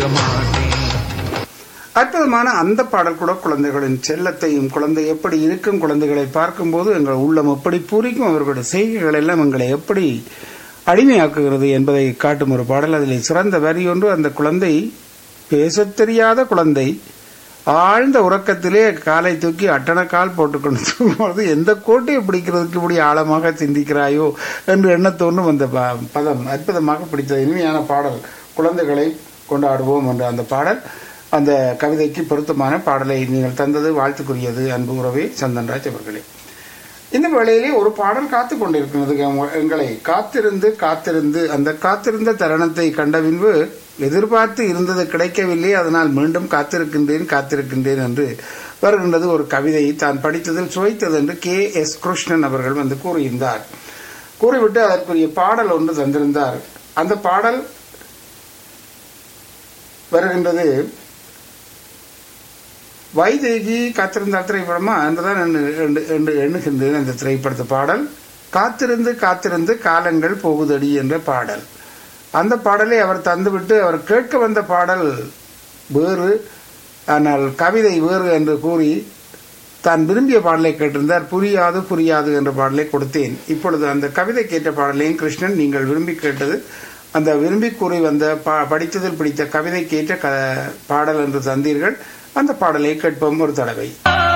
மாட்டேன் அற்புதமான அந்த பாடல் கூட குழந்தைகளின் செல்லத்தையும் குழந்தை எப்படி இருக்கும் குழந்தைகளை பார்க்கும்போது எங்கள் உள்ளம் எப்படி பூரிக்கும் அவர்களுடைய செய்கைகள் எல்லாம் எங்களை எப்படி அடிமையாக்குகிறது என்பதை காட்டும் ஒரு பாடல் அதில் சிறந்த வரி ஒன்று அந்த குழந்தை பேசத் தெரியாத குழந்தை ஆழ்ந்த உறக்கத்திலே காலை தூக்கி அட்டன கால் போட்டுக்கொண்டு தூங்கும்போது எந்த கோட்டையை பிடிக்கிறதுக்கு இப்படி ஆழமாக சிந்திக்கிறாயோ என்று எண்ண தோன்றும் அந்த ப- பதம் அற்புதமாக பிடித்த இனிமையான பாடல் குழந்தைகளை கொண்டாடுவோம் என்ற அந்த பாடல் அந்த கவிதைக்கு பொருத்தமான பாடலை நீங்கள் தந்தது வாழ்த்துக்குரியது அன்பு உறவே சந்தன்ராஜ் அவர்களே இந்த வேளையிலே ஒரு பாடல் காத்து கொண்டிருக்கிறது எங்க- எங்களை காத்திருந்து காத்திருந்து அந்த காத்திருந்த தருணத்தை கண்ட பின்பு எதிர்பார்த்து இருந்தது கிடைக்கவில்லை அதனால் மீண்டும் காத்திருக்கின்றேன் காத்திருக்கின்றேன் என்று வருகின்றது ஒரு கவிதை தான் படித்ததில் சுவைத்தது என்று கே எஸ் கிருஷ்ணன் அவர்கள் வந்து கூறியிருந்தார் கூறிவிட்டு அதற்குரிய பாடல் ஒன்று தந்திருந்தார் அந்த பாடல் வருகின்றது வைதேகி காத்திருந்தால் திரைப்படமா என்றுதான் எண்ணு- எண்ணு- எண்ணு- எண்ணுகின்றேன் அந்த திரைப்படத்து பாடல் காத்திருந்து காத்திருந்து காலங்கள் போகுதடி என்ற பாடல் அந்த பாடலை அவர் தந்துவிட்டு அவர் கேட்க வந்த பாடல் வேறு ஆனால் கவிதை வேறு என்று கூறி தான் விரும்பிய பாடலை கேட்டிருந்தார் புரியாது புரியாது என்ற பாடலை கொடுத்தேன் இப்பொழுது அந்த கவிதை கேட்ட பாடலையும் கிருஷ்ணன் நீங்கள் விரும்பி கேட்டது அந்த விரும்பி கூறி வந்த பா- படித்ததில் பிடித்த கவிதை கேட்ட க பாடல் என்று தந்தீர்கள் அந்த பாடலை கேட்போம் ஒரு தடவை